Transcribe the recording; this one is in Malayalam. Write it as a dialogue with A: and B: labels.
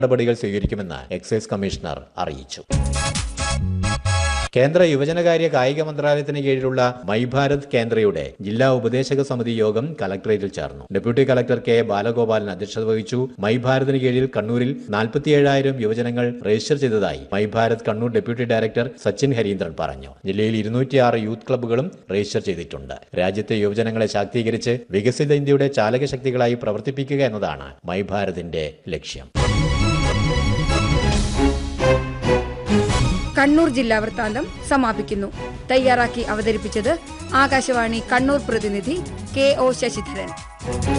A: നടപടികൾ സ്വീകരിക്കുമെന്ന് എക്സൈസ് കമ്മീഷണർ അറിയിച്ചു കേന്ദ്ര യുവജനകാര്യ കായിക മന്ത്രാലയത്തിന് കീഴിലുള്ള മൈ ഭാരത് കേന്ദ്രയുടെ ജില്ലാ ഉപദേശക സമിതി യോഗം കലക്ടറേറ്റിൽ ചേർന്നു ഡെപ്യൂട്ടി കലക്ടർ കെ ബാലഗോപാലൻ അധ്യക്ഷത വഹിച്ചു മൈ ഭാരതിന് കീഴിൽ കണ്ണൂരിൽ നാൽപ്പത്തിയേഴായിരം യുവജനങ്ങൾ രജിസ്റ്റർ ചെയ്തതായി My Bharat Kannur deputy director Sachin Harindran പറഞ്ഞു ജില്ലയിൽ ഇരുന്നൂറ്റിയാറ് യൂത്ത് ക്ലബ്ബുകളും രജിസ്റ്റർ ചെയ്തിട്ടുണ്ട് രാജ്യത്തെ യുവജനങ്ങളെ ശാക്തീകരിച്ച് വികസിത ഇന്ത്യയുടെ ചാലകശക്തികളായി പ്രവർത്തിപ്പിക്കുക എന്നതാണ് മൈ ഭാരതിന്റെ ലക്ഷ്യം
B: കണ്ണൂർ ജില്ലാ വൃത്താന്തം സമാപിക്കുന്നു തയ്യാറാക്കി അവതരിപ്പിച്ചത് ആകാശവാണി കണ്ണൂർ പ്രതിനിധി കെ ഒ ശശിധരൻ